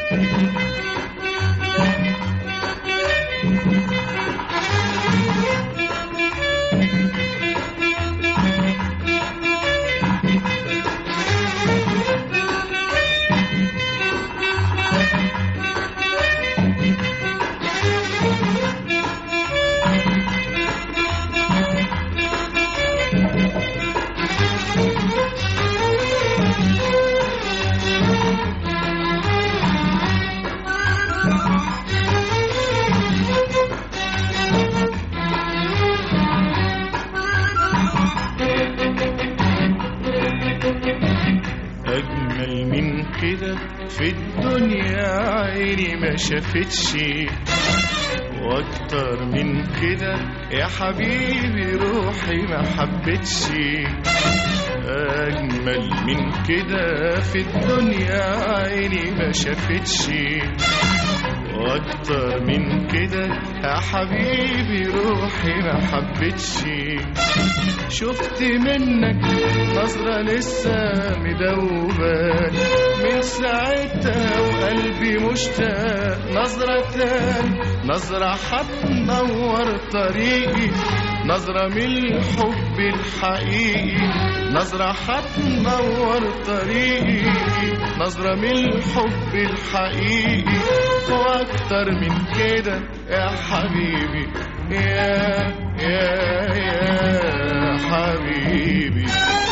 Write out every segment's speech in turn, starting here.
أجمل من كده في الدنيا عيني ما شافتش واكتر من كده يا حبيبي روحي ما حبتش اجمل من كده في الدنيا عيني ما شافتش واكتر من كده يا حبيبي روحي ما حبتش شفت منك نظرة لسه مدوبان من ساعتها وقلبي مشتاق نظرة تاني نظرة هتنور طريقي نظرة من الحب الحقيقي نظرة هتنور طريقي نظرة من الحب الحقيقي واكتر من كده يا حبيبي يا يا يا حبيبي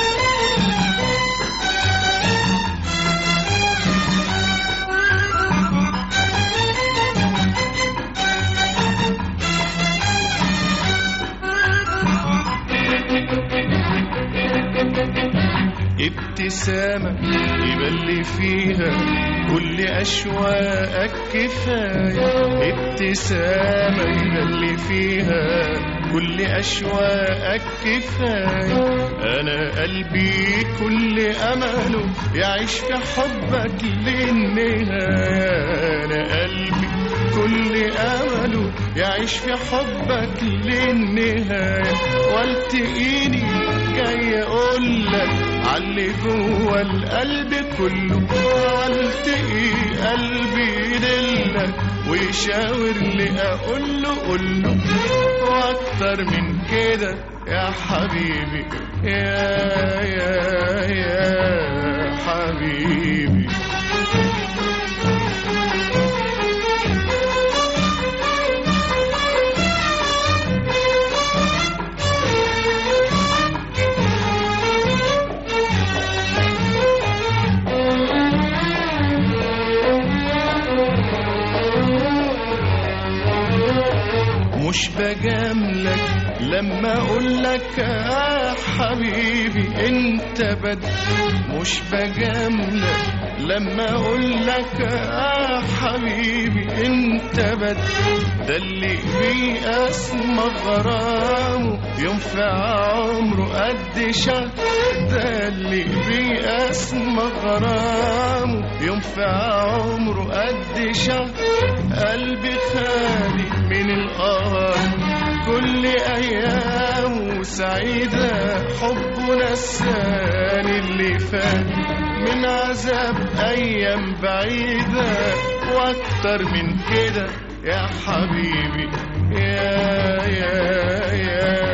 ابتسامة يبلي فيها كل أشواقك كفاية ابتسامة يبلي فيها كل أشواقك كفاية أنا قلبي كل أمله يعيش في حبك للنهاية أنا قلبي كل أمله يعيش في حبك للنهاية والتقيني جاي أقول لك علي جوه القلب كله والتقي قلبي يدلك ويشاور لي أقول له قول له وأكتر من كده يا حبيبي يا يا يا حبيبي مش بجاملك لما اقول لك يا حبيبي انت بد مش بجاملك لما اقول لك يا حبيبي انت بد ده اللي بيه اسمى غرامه ينفع عمره قد شهر ده اللي بيه اسمى غرامه ينفع عمره قد شهر قلبي خالي من القهر كل ايامه سعيده حبه نساني اللي فات من عذاب ايام بعيده واكتر من كده يا حبيبي يا يا يا